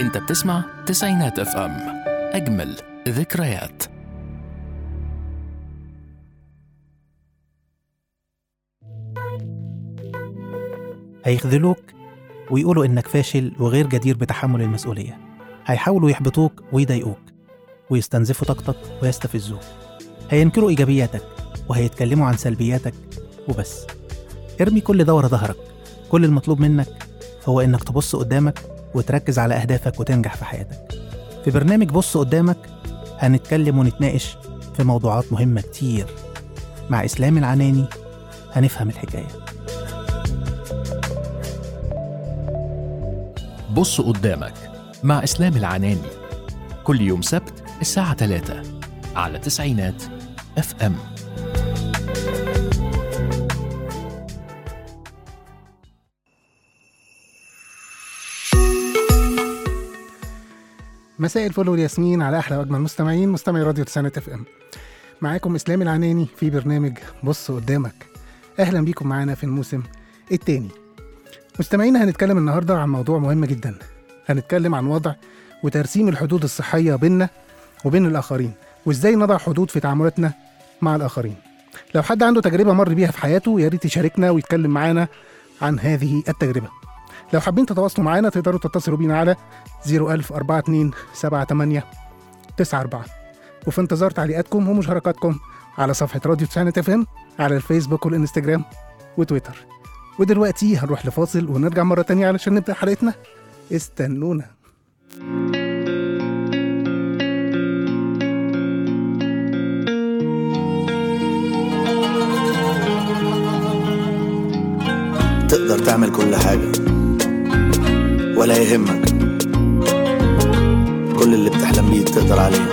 انت بتسمع تسعينات اف ام اجمل ذكريات هيخذلوك ويقولوا إنك فاشل وغير جدير بتحمل المسؤولية هيحاولوا يحبطوك ويضايقوك ويستنزفوا طاقتك ويستفزوك هينكروا إيجابياتك وهيتكلموا عن سلبياتك وبس ارمي كل ده ورا ظهرك كل المطلوب منك هو إنك تبص قدامك وتركز على أهدافك وتنجح في حياتك في برنامج بص قدامك هنتكلم ونتناقش في موضوعات مهمة كتير مع إسلام العناني هنفهم الحكايه بص قدامك مع اسلام العناني كل يوم سبت الساعة 3 على تسعينات اف ام مساء الفل والياسمين على احلى واجمل مستمعين مستمعي راديو تسعينات اف ام معاكم اسلام العناني في برنامج بص قدامك اهلا بيكم معانا في الموسم الثاني مستمعينا هنتكلم النهارده عن موضوع مهم جدا هنتكلم عن وضع وترسيم الحدود الصحيه بيننا وبين الاخرين وازاي نضع حدود في تعاملاتنا مع الاخرين لو حد عنده تجربه مر بيها في حياته يا ريت يشاركنا ويتكلم معانا عن هذه التجربه لو حابين تتواصلوا معانا تقدروا تتصلوا بينا على 01000 42 78 94 وفي انتظار تعليقاتكم ومشاركاتكم على صفحة راديو تسعينات اف ام على الفيسبوك والانستجرام وتويتر ودلوقتي هنروح لفاصل ونرجع مرة تانية علشان نبدأ حلقتنا استنونا تقدر تعمل كل حاجة ولا يهمك كل اللي بتحلم بيه تقدر عليه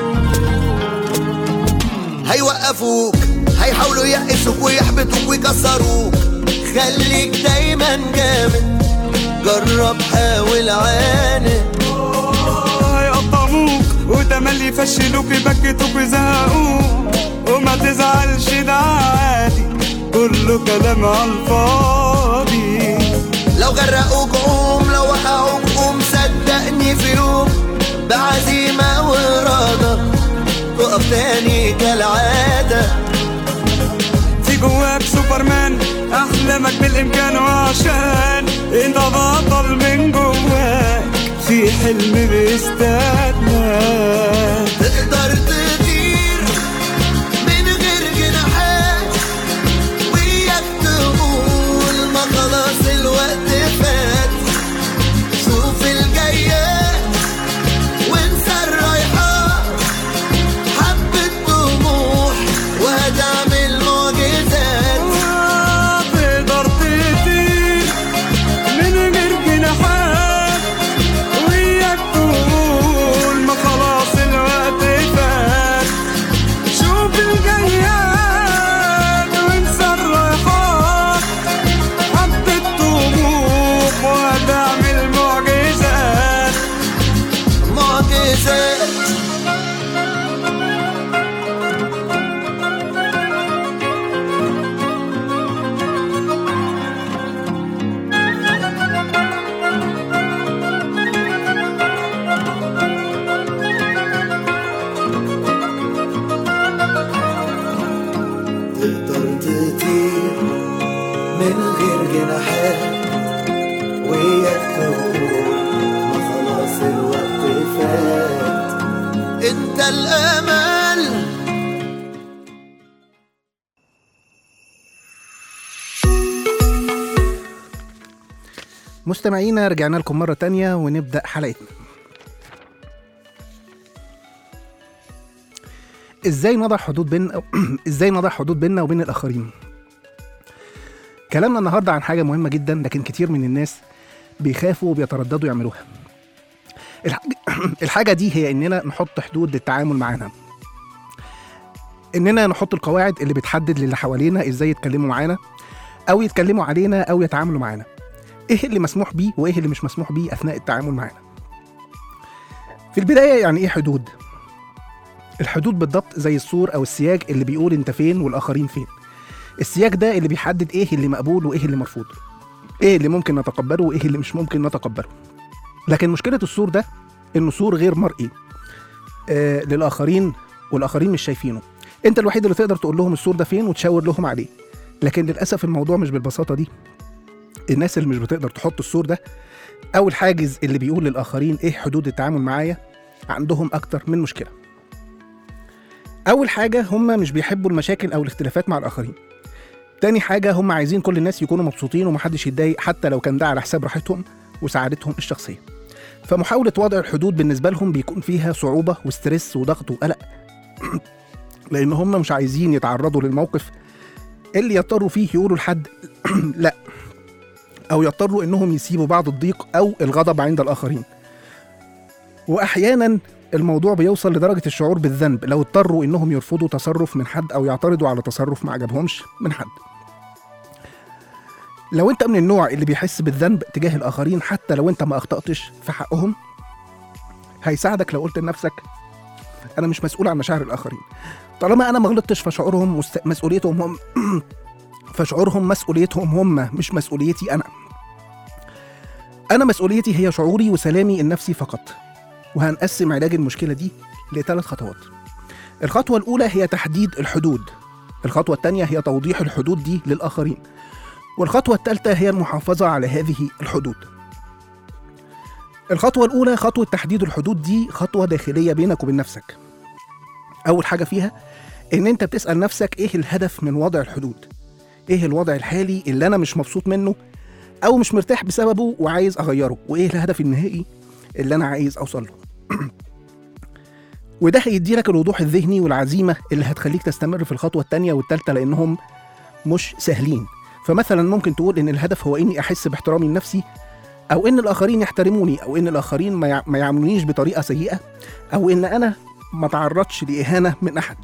هيوقفوك هيحاولوا يقسوك ويحبطوك ويكسروك خليك دايما جامد جرب حاول عاند هيقطعوك وتملي يفشلوك يبكتوك ويزهقوك وما تزعلش ده عادي كله كلام على الفاضي لو غرقوك قوم لو وقعوك قوم صدقني في يوم بعزيمة وإرادة تقف تاني كالعادة في جواك سوبرمان احلامك بالامكان وعشان انت بطل من جواك في حلم بيستناك تقدر تطير من غير جناحات وياك تقول ما خلاص الوقت فات شوف الجايات وانسى الرايحات حبة طموح وهتعمل معجزات تقدر تطير من غير جناحات وياك تقول ما خلاص الوقت فات شوف الجياد وانسى الرايحات حبة طموح وهتعمل معجزات معجزات تقدر تطير من غير جناحات وياك تقول ما خلاص الوقت فات انت الامل مستمعينا رجعنا لكم مرة تانية ونبدأ حلقتنا ازاي نضع حدود بين ازاي نضع حدود بيننا وبين الاخرين كلامنا النهارده عن حاجه مهمه جدا لكن كتير من الناس بيخافوا وبيترددوا يعملوها الح- الحاجه دي هي اننا نحط حدود للتعامل معانا اننا نحط القواعد اللي بتحدد للي حوالينا ازاي يتكلموا معانا او يتكلموا علينا او يتعاملوا معانا ايه اللي مسموح بيه وايه اللي مش مسموح بيه اثناء التعامل معانا في البدايه يعني ايه حدود الحدود بالضبط زي السور او السياج اللي بيقول انت فين والاخرين فين السياج ده اللي بيحدد ايه اللي مقبول وايه اللي مرفوض ايه اللي ممكن نتقبله وايه اللي مش ممكن نتقبله لكن مشكله السور ده انه سور غير مرئي آه للاخرين والاخرين مش شايفينه انت الوحيد اللي تقدر تقول لهم السور ده فين وتشاور لهم عليه لكن للاسف الموضوع مش بالبساطه دي الناس اللي مش بتقدر تحط السور ده او الحاجز اللي بيقول للاخرين ايه حدود التعامل معايا عندهم اكتر من مشكله اول حاجه هم مش بيحبوا المشاكل او الاختلافات مع الاخرين تاني حاجه هم عايزين كل الناس يكونوا مبسوطين ومحدش يتضايق حتى لو كان ده على حساب راحتهم وسعادتهم الشخصيه فمحاوله وضع الحدود بالنسبه لهم بيكون فيها صعوبه وستريس وضغط وقلق لان هم مش عايزين يتعرضوا للموقف اللي يضطروا فيه يقولوا لحد لا او يضطروا انهم يسيبوا بعض الضيق او الغضب عند الاخرين واحيانا الموضوع بيوصل لدرجه الشعور بالذنب لو اضطروا انهم يرفضوا تصرف من حد او يعترضوا على تصرف ما عجبهمش من حد لو انت من النوع اللي بيحس بالذنب تجاه الاخرين حتى لو انت ما اخطاتش في حقهم هيساعدك لو قلت لنفسك انا مش مسؤول عن مشاعر الاخرين طالما انا ما غلطتش فشعورهم مست... مسؤوليتهم هم فشعورهم مسؤوليتهم هم مش مسؤوليتي انا انا مسؤوليتي هي شعوري وسلامي النفسي فقط وهنقسم علاج المشكله دي لثلاث خطوات الخطوه الاولى هي تحديد الحدود الخطوه الثانيه هي توضيح الحدود دي للاخرين والخطوه الثالثه هي المحافظه على هذه الحدود الخطوه الاولى خطوه تحديد الحدود دي خطوه داخليه بينك وبين نفسك اول حاجه فيها ان انت بتسال نفسك ايه الهدف من وضع الحدود ايه الوضع الحالي اللي انا مش مبسوط منه او مش مرتاح بسببه وعايز اغيره وايه الهدف النهائي اللي انا عايز اوصل له وده هيدي لك الوضوح الذهني والعزيمه اللي هتخليك تستمر في الخطوه الثانيه والثالثه لانهم مش سهلين فمثلا ممكن تقول ان الهدف هو اني احس باحترامي لنفسي او ان الاخرين يحترموني او ان الاخرين ما يع- ما يعاملونيش بطريقه سيئه او ان انا ما اتعرضش لاهانه من احد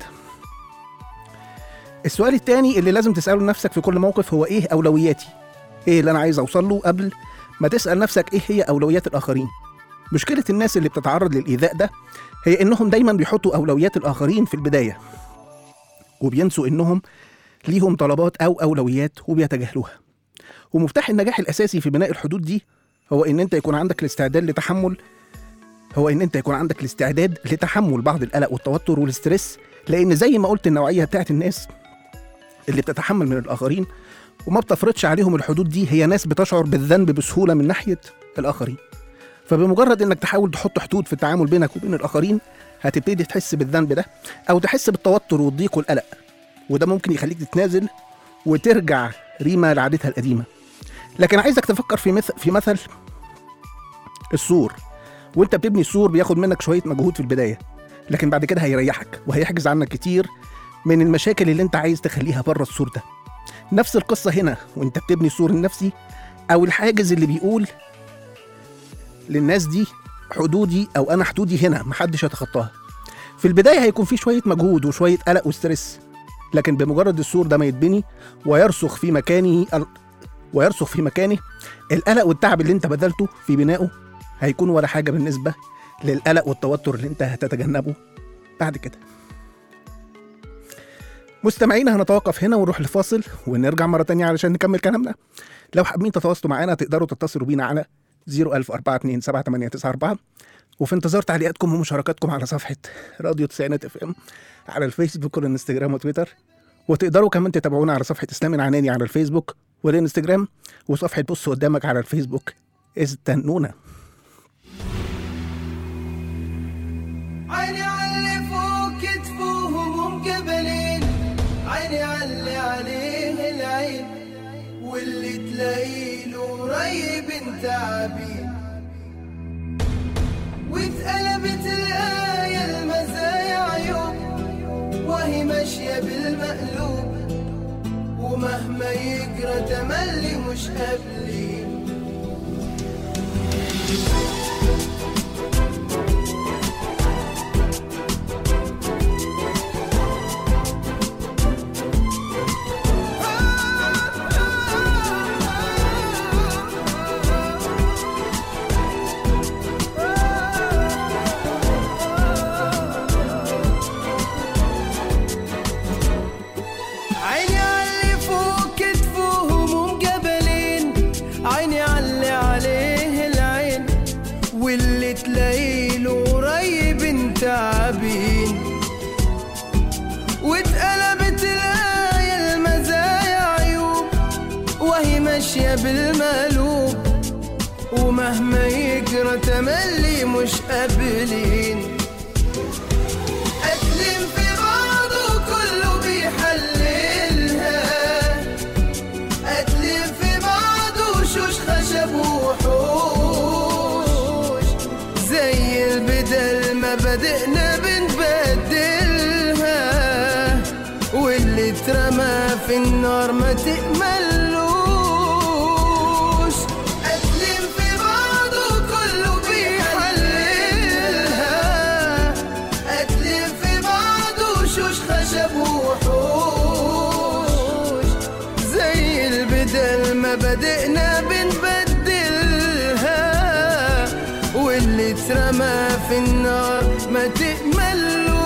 السؤال التاني اللي لازم تساله لنفسك في كل موقف هو ايه اولوياتي ايه اللي انا عايز اوصل له قبل ما تسال نفسك ايه هي اولويات الاخرين مشكله الناس اللي بتتعرض للايذاء ده هي انهم دايما بيحطوا اولويات الاخرين في البدايه وبينسوا انهم ليهم طلبات او اولويات وبيتجاهلوها ومفتاح النجاح الاساسي في بناء الحدود دي هو ان انت يكون عندك الاستعداد لتحمل هو ان انت يكون عندك الاستعداد لتحمل بعض القلق والتوتر والاسترس لان زي ما قلت النوعيه بتاعت الناس اللي بتتحمل من الاخرين وما بتفرضش عليهم الحدود دي هي ناس بتشعر بالذنب بسهوله من ناحيه الاخرين فبمجرد انك تحاول تحط حدود في التعامل بينك وبين الاخرين هتبتدي تحس بالذنب ده او تحس بالتوتر والضيق والقلق وده ممكن يخليك تتنازل وترجع ريما لعادتها القديمه لكن عايزك تفكر في مثل في مثل السور وانت بتبني السور بياخد منك شويه مجهود في البدايه لكن بعد كده هيريحك وهيحجز عنك كتير من المشاكل اللي انت عايز تخليها بره السور ده نفس القصه هنا وانت بتبني السور النفسي او الحاجز اللي بيقول للناس دي حدودي او انا حدودي هنا محدش يتخطاها في البدايه هيكون في شويه مجهود وشويه قلق وستريس لكن بمجرد السور ده ما يتبني ويرسخ في مكانه ال... ويرسخ في مكانه القلق والتعب اللي انت بذلته في بنائه هيكون ولا حاجه بالنسبه للقلق والتوتر اللي انت هتتجنبه بعد كده مستمعينا هنتوقف هنا ونروح لفاصل ونرجع مرة تانية علشان نكمل كلامنا لو حابين تتواصلوا معانا تقدروا تتصلوا بينا على 010427894 وفي انتظار تعليقاتكم ومشاركاتكم على صفحة راديو تسعينات اف ام على الفيسبوك والانستجرام وتويتر وتقدروا كمان تتابعونا على صفحة اسلام العناني على الفيسبوك والانستجرام وصفحة بص قدامك على الفيسبوك استنونا عيني علي فوق كتفوهم مقبلين عيني علي عليه العين واللي تلاقيله قريب تعبين واتقلبت الآية المزايا عيوب وهي ماشية بالمقلوب ومهما يجرى تملي مش قابلين عيني علي فوق كتفوهم مقبلين عيني علي عليه العين وهي ماشية بالمقلوب ومهما يجرى تملي مش قابلين أكلم في بعضه كله بيحللها أكلم في بعضه شوش خشب وحوش زي البدل ما بدأنا بنبدلها واللي اترمى في النار ما تقملوش أكلم في بعضه كله بيحللها أكلم في بعضه شوش خشب وحوش زي البدل ما بدأنا بنبدلها واللي اترمى في النار ما تقملوش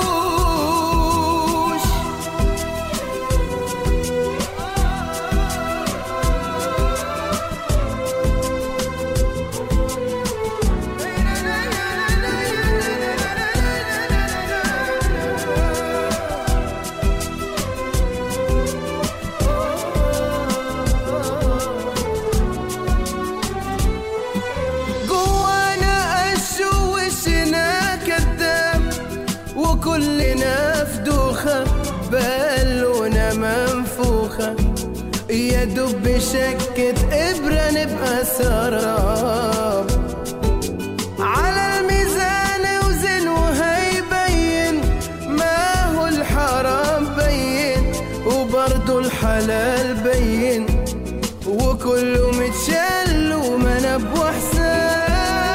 جوانا قش ووشنا كداب وكلنا في دوخة بالونا منفوخة يا دب شكة إبرة نبقى سراب على الميزان وزن وهيبين ما هو الحرام بين وبرضه الحلال بين وكله متشل ومنب وحساب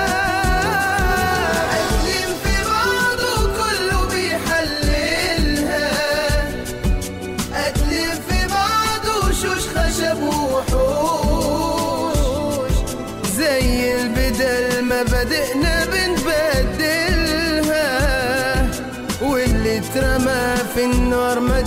أكلم في بعضه كله بيحللها أكلم في بعضه شوش خشب وحوش زي البدل ما بدأنا بنبدلها واللي اترمى في النار ما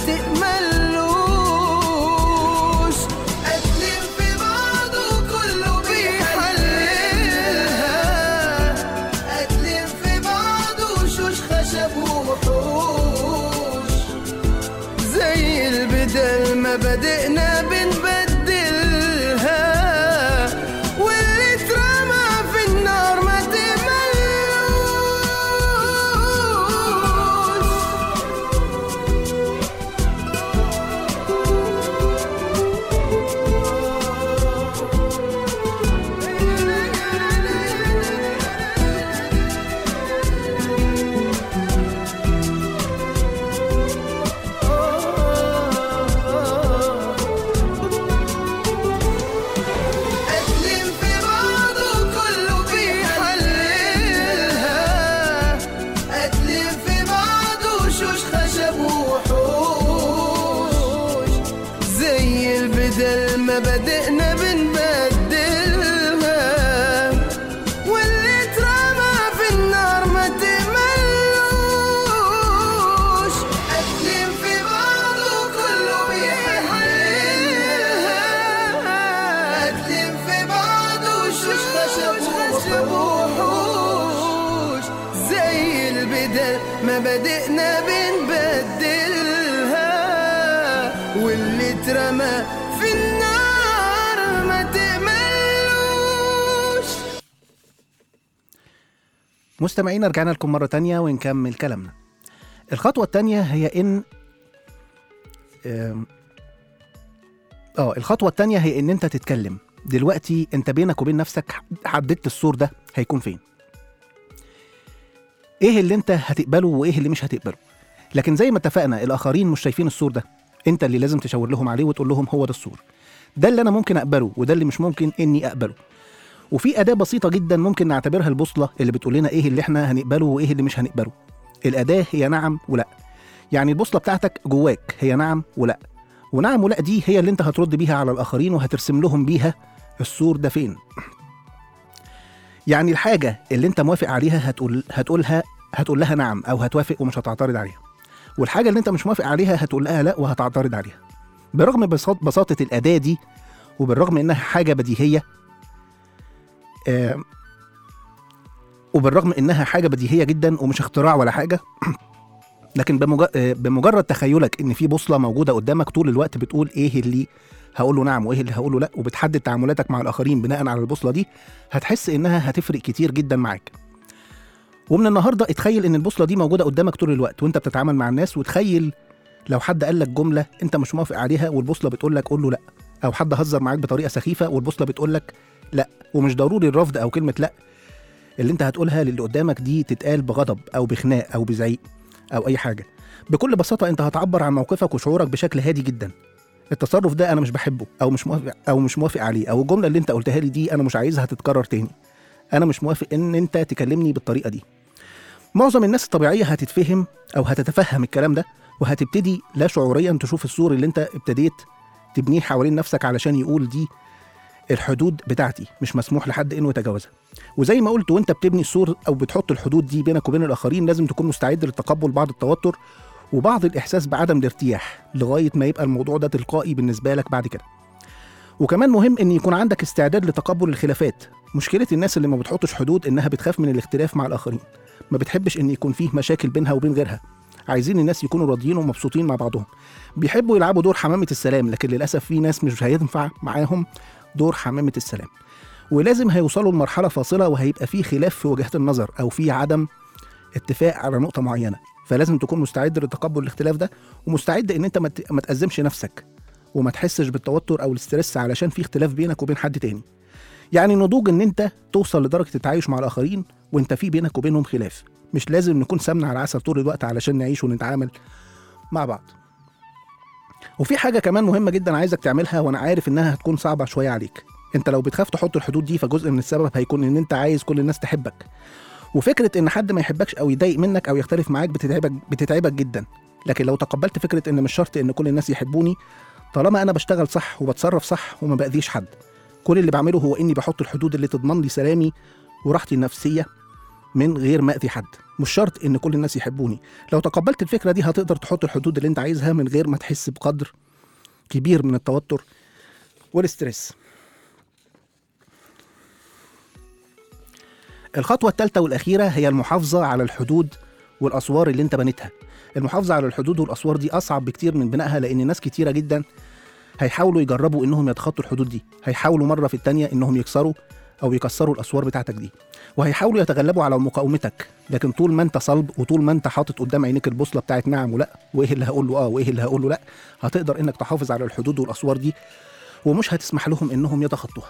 تقملوش أكلم في بعضه كله بيحللها أكلم في بعضه شوش خشب وحوش زي البدل ما بدأنا بنبدلها واللي اترمى في النار ما تقملوش أكلم في بعضه كله بيحللها أكلم في بعضه شوش خشب وحوش زي البدل ما بدأنا بنبدلها واللي اترمى في النار ما تقملوش أكلم في بعضه كله بيحللها أكلم في بعضه شوش خشب وحوش زي البدل ما بدأنا بنبدلها واللي اترمى في النار ما تقملوش مستمعينا رجعنا لكم مرة تانية ونكمل كلامنا الخطوة التانية هي إن آم، اه الخطوة التانية هي إن أنت تتكلم دلوقتي أنت بينك وبين نفسك حددت السور ده هيكون فين إيه اللي أنت هتقبله وإيه اللي مش هتقبله لكن زي ما اتفقنا الآخرين مش شايفين السور ده أنت اللي لازم تشاور لهم عليه وتقول لهم هو ده السور ده اللي أنا ممكن أقبله وده اللي مش ممكن إني أقبله وفي أداة بسيطة جدا ممكن نعتبرها البوصلة اللي بتقول لنا إيه اللي إحنا هنقبله وإيه اللي مش هنقبله. الأداة هي نعم ولا. يعني البوصلة بتاعتك جواك هي نعم ولا. ونعم ولا دي هي اللي أنت هترد بيها على الآخرين وهترسم لهم بيها السور ده فين. يعني الحاجة اللي أنت موافق عليها هتقول هتقولها هتقول لها نعم أو هتوافق ومش هتعترض عليها. والحاجة اللي أنت مش موافق عليها هتقول لها لا وهتعترض عليها. برغم بساط بساطة الأداة دي وبالرغم إنها حاجة بديهية آه، وبالرغم انها حاجه بديهيه جدا ومش اختراع ولا حاجه لكن بمج... آه، بمجرد تخيلك ان في بوصله موجوده قدامك طول الوقت بتقول ايه اللي هقول له نعم وايه اللي هقوله لا وبتحدد تعاملاتك مع الاخرين بناء على البوصله دي هتحس انها هتفرق كتير جدا معاك ومن النهارده اتخيل ان البوصله دي موجوده قدامك طول الوقت وانت بتتعامل مع الناس وتخيل لو حد قال لك جمله انت مش موافق عليها والبوصله بتقول لك قول له لا او حد هزر معاك بطريقه سخيفه والبوصله بتقول لك لا ومش ضروري الرفض او كلمه لا اللي انت هتقولها للي قدامك دي تتقال بغضب او بخناق او بزعيق او اي حاجه بكل بساطه انت هتعبر عن موقفك وشعورك بشكل هادي جدا التصرف ده انا مش بحبه او مش موافق او مش موافق عليه او الجمله اللي انت قلتها لي دي انا مش عايزها تتكرر تاني انا مش موافق ان انت تكلمني بالطريقه دي معظم الناس الطبيعيه هتتفهم او هتتفهم الكلام ده وهتبتدي لا شعوريا تشوف السور اللي انت ابتديت تبنيه حوالين نفسك علشان يقول دي الحدود بتاعتي مش مسموح لحد انه يتجاوزها وزي ما قلت وانت بتبني السور او بتحط الحدود دي بينك وبين الاخرين لازم تكون مستعد لتقبل بعض التوتر وبعض الاحساس بعدم الارتياح لغايه ما يبقى الموضوع ده تلقائي بالنسبه لك بعد كده وكمان مهم ان يكون عندك استعداد لتقبل الخلافات مشكله الناس اللي ما بتحطش حدود انها بتخاف من الاختلاف مع الاخرين ما بتحبش ان يكون فيه مشاكل بينها وبين غيرها عايزين الناس يكونوا راضيين ومبسوطين مع بعضهم بيحبوا يلعبوا دور حمامه السلام لكن للاسف في ناس مش هينفع معاهم دور حمامه السلام ولازم هيوصلوا لمرحله فاصله وهيبقى في خلاف في وجهات النظر او في عدم اتفاق على نقطه معينه فلازم تكون مستعد لتقبل الاختلاف ده ومستعد ان انت ما ت- ما تأزمش نفسك وما تحسش بالتوتر او الاسترس علشان في اختلاف بينك وبين حد تاني يعني نضوج ان انت توصل لدرجه التعايش مع الاخرين وانت في بينك وبينهم خلاف مش لازم نكون سمنه على عسل طول الوقت علشان نعيش ونتعامل مع بعض وفي حاجه كمان مهمه جدا عايزك تعملها وانا عارف انها هتكون صعبه شويه عليك انت لو بتخاف تحط الحدود دي فجزء من السبب هيكون ان انت عايز كل الناس تحبك وفكره ان حد ما يحبكش او يضايق منك او يختلف معاك بتتعبك بتتعبك جدا لكن لو تقبلت فكره ان مش شرط ان كل الناس يحبوني طالما انا بشتغل صح وبتصرف صح وما باذيش حد كل اللي بعمله هو اني بحط الحدود اللي تضمن لي سلامي وراحتي النفسيه من غير ما اذي حد مش شرط ان كل الناس يحبوني لو تقبلت الفكره دي هتقدر تحط الحدود اللي انت عايزها من غير ما تحس بقدر كبير من التوتر والاسترس الخطوة الثالثة والأخيرة هي المحافظة على الحدود والأسوار اللي أنت بنيتها. المحافظة على الحدود والأسوار دي أصعب بكتير من بنائها لأن ناس كتيرة جدا هيحاولوا يجربوا إنهم يتخطوا الحدود دي، هيحاولوا مرة في التانية إنهم يكسروا أو يكسروا الأسوار بتاعتك دي. وهيحاولوا يتغلبوا على مقاومتك، لكن طول ما أنت صلب وطول ما أنت حاطط قدام عينيك البوصلة بتاعت نعم ولا وإيه اللي هقول له آه وإيه اللي هقول له لأ، هتقدر إنك تحافظ على الحدود والأسوار دي ومش هتسمح لهم إنهم يتخطوها.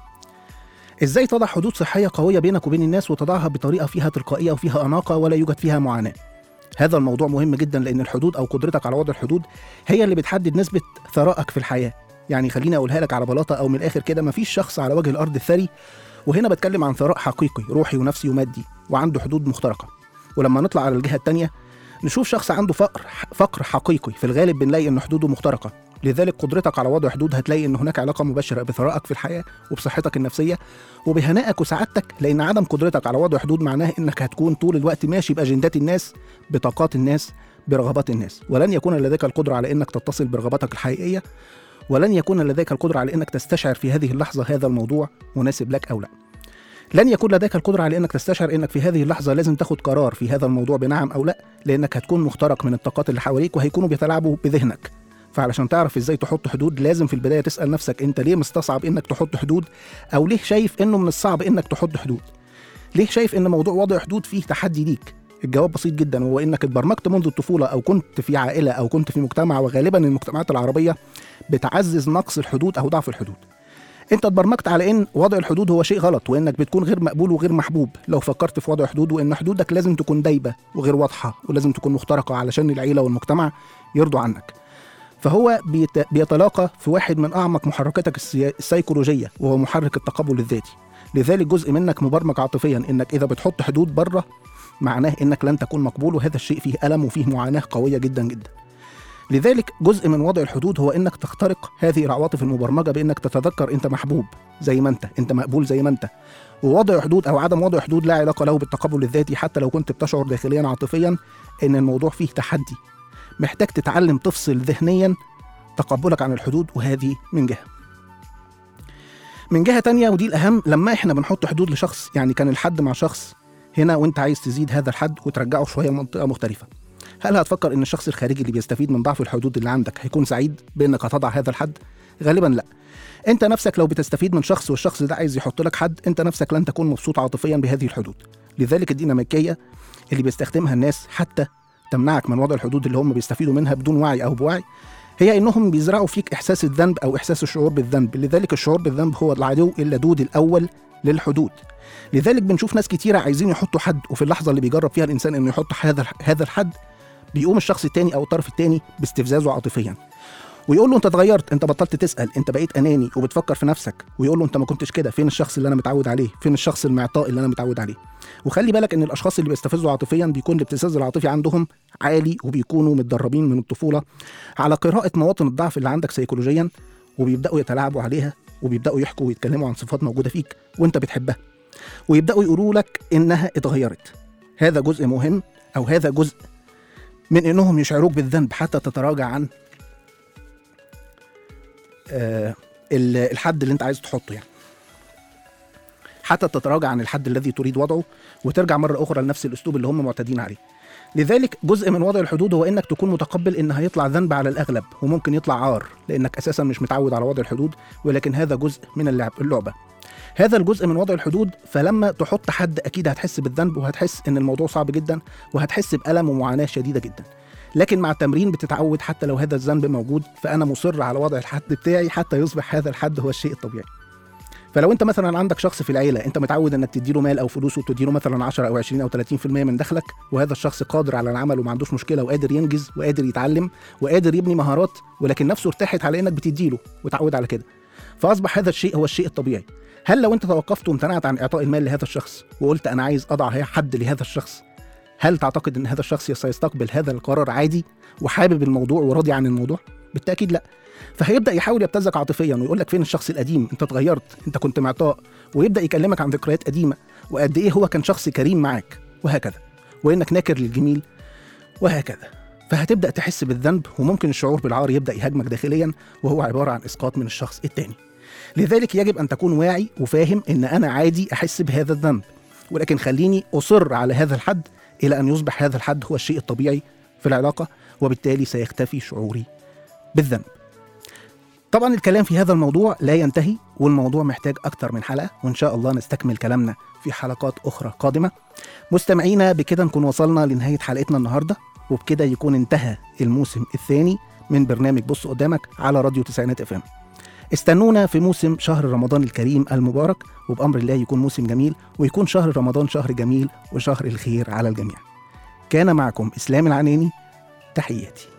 ازاي تضع حدود صحيه قويه بينك وبين الناس وتضعها بطريقه فيها تلقائيه وفيها اناقه ولا يوجد فيها معاناه هذا الموضوع مهم جدا لان الحدود او قدرتك على وضع الحدود هي اللي بتحدد نسبه ثرائك في الحياه يعني خليني اقولها لك على بلاطه او من الاخر كده مفيش شخص على وجه الارض الثري وهنا بتكلم عن ثراء حقيقي روحي ونفسي ومادي وعنده حدود مخترقه ولما نطلع على الجهه الثانيه نشوف شخص عنده فقر فقر حقيقي في الغالب بنلاقي ان حدوده مخترقه لذلك قدرتك على وضع حدود هتلاقي ان هناك علاقه مباشره بثرائك في الحياه وبصحتك النفسيه وبهنائك وسعادتك لان عدم قدرتك على وضع حدود معناه انك هتكون طول الوقت ماشي باجندات الناس بطاقات الناس برغبات الناس ولن يكون لديك القدره على انك تتصل برغباتك الحقيقيه ولن يكون لديك القدره على انك تستشعر في هذه اللحظه هذا الموضوع مناسب لك او لا لن يكون لديك القدرة على انك تستشعر انك في هذه اللحظة لازم تاخد قرار في هذا الموضوع بنعم او لا لانك هتكون مخترق من الطاقات اللي حواليك وهيكونوا بيتلاعبوا بذهنك فعلشان تعرف ازاي تحط حدود لازم في البدايه تسال نفسك انت ليه مستصعب انك تحط حدود او ليه شايف انه من الصعب انك تحط حدود ليه شايف ان موضوع وضع حدود فيه تحدي ليك الجواب بسيط جدا وهو انك اتبرمجت منذ الطفوله او كنت في عائله او كنت في مجتمع وغالبا المجتمعات العربيه بتعزز نقص الحدود او ضعف الحدود انت اتبرمجت على ان وضع الحدود هو شيء غلط وانك بتكون غير مقبول وغير محبوب لو فكرت في وضع حدود وان حدودك لازم تكون دايبه وغير واضحه ولازم تكون مخترقه علشان العيله والمجتمع يرضوا عنك فهو بيت... بيتلاقى في واحد من اعمق محركاتك السي... السيكولوجيه وهو محرك التقبل الذاتي لذلك جزء منك مبرمج عاطفيا انك اذا بتحط حدود بره معناه انك لن تكون مقبول وهذا الشيء فيه الم وفيه معاناه قويه جدا جدا لذلك جزء من وضع الحدود هو انك تخترق هذه العواطف المبرمجه بانك تتذكر انت محبوب زي ما انت انت مقبول زي ما انت ووضع حدود او عدم وضع حدود لا علاقه له بالتقبل الذاتي حتى لو كنت بتشعر داخليا عاطفيا ان الموضوع فيه تحدي محتاج تتعلم تفصل ذهنيا تقبلك عن الحدود وهذه من جهه من جهه تانية ودي الاهم لما احنا بنحط حدود لشخص يعني كان الحد مع شخص هنا وانت عايز تزيد هذا الحد وترجعه شويه لمنطقه مختلفه هل هتفكر ان الشخص الخارجي اللي بيستفيد من ضعف الحدود اللي عندك هيكون سعيد بانك هتضع هذا الحد غالبا لا انت نفسك لو بتستفيد من شخص والشخص ده عايز يحط لك حد انت نفسك لن تكون مبسوط عاطفيا بهذه الحدود لذلك الديناميكيه اللي بيستخدمها الناس حتى تمنعك من وضع الحدود اللي هم بيستفيدوا منها بدون وعي او بوعي هي انهم بيزرعوا فيك احساس الذنب او احساس الشعور بالذنب لذلك الشعور بالذنب هو العدو اللدود الاول للحدود لذلك بنشوف ناس كتيرة عايزين يحطوا حد وفي اللحظة اللي بيجرب فيها الإنسان إنه يحط هذا هذا الحد بيقوم الشخص التاني أو الطرف التاني باستفزازه عاطفيا ويقول له انت اتغيرت انت بطلت تسال انت بقيت اناني وبتفكر في نفسك ويقول له انت ما كنتش كده فين الشخص اللي انا متعود عليه فين الشخص المعطاء اللي انا متعود عليه وخلي بالك ان الاشخاص اللي بيستفزوا عاطفيا بيكون الابتزاز العاطفي عندهم عالي وبيكونوا متدربين من الطفوله على قراءه مواطن الضعف اللي عندك سيكولوجيا وبيبداوا يتلاعبوا عليها وبيبداوا يحكوا ويتكلموا عن صفات موجوده فيك وانت بتحبها ويبداوا يقولوا لك انها اتغيرت هذا جزء مهم او هذا جزء من انهم يشعروك بالذنب حتى تتراجع عن آه، ال- الحد اللي انت عايز تحطه يعني حتى تتراجع عن الحد الذي تريد وضعه وترجع مرة أخرى لنفس الأسلوب اللي هم معتادين عليه لذلك جزء من وضع الحدود هو انك تكون متقبل ان هيطلع ذنب على الاغلب وممكن يطلع عار لانك اساسا مش متعود على وضع الحدود ولكن هذا جزء من اللعب اللعبه هذا الجزء من وضع الحدود فلما تحط حد اكيد هتحس بالذنب وهتحس ان الموضوع صعب جدا وهتحس بالم ومعاناه شديده جدا لكن مع التمرين بتتعود حتى لو هذا الذنب موجود فانا مصر على وضع الحد بتاعي حتى يصبح هذا الحد هو الشيء الطبيعي فلو انت مثلا عندك شخص في العيله انت متعود انك تديله مال او فلوس وتديله مثلا 10 او 20 او 30% من دخلك وهذا الشخص قادر على العمل وما عندوش مشكله وقادر ينجز وقادر يتعلم وقادر يبني مهارات ولكن نفسه ارتاحت على انك بتديله وتعود على كده فاصبح هذا الشيء هو الشيء الطبيعي هل لو انت توقفت وامتنعت عن اعطاء المال لهذا الشخص وقلت انا عايز اضع حد لهذا الشخص هل تعتقد ان هذا الشخص سيستقبل هذا القرار عادي وحابب الموضوع وراضي عن الموضوع بالتاكيد لا فهيبدا يحاول يبتزك عاطفيا ويقول لك فين الشخص القديم انت اتغيرت انت كنت معطاء ويبدا يكلمك عن ذكريات قديمه وقد ايه هو كان شخص كريم معاك وهكذا وانك ناكر للجميل وهكذا فهتبدا تحس بالذنب وممكن الشعور بالعار يبدا يهاجمك داخليا وهو عباره عن اسقاط من الشخص التاني لذلك يجب ان تكون واعي وفاهم ان انا عادي احس بهذا الذنب ولكن خليني اصر على هذا الحد الى ان يصبح هذا الحد هو الشيء الطبيعي في العلاقه وبالتالي سيختفي شعوري بالذنب طبعا الكلام في هذا الموضوع لا ينتهي والموضوع محتاج أكتر من حلقة وإن شاء الله نستكمل كلامنا في حلقات أخرى قادمة مستمعينا بكده نكون وصلنا لنهاية حلقتنا النهاردة وبكده يكون انتهى الموسم الثاني من برنامج بص قدامك على راديو تسعينات اف ام استنونا في موسم شهر رمضان الكريم المبارك وبأمر الله يكون موسم جميل ويكون شهر رمضان شهر جميل وشهر الخير على الجميع كان معكم إسلام العناني تحياتي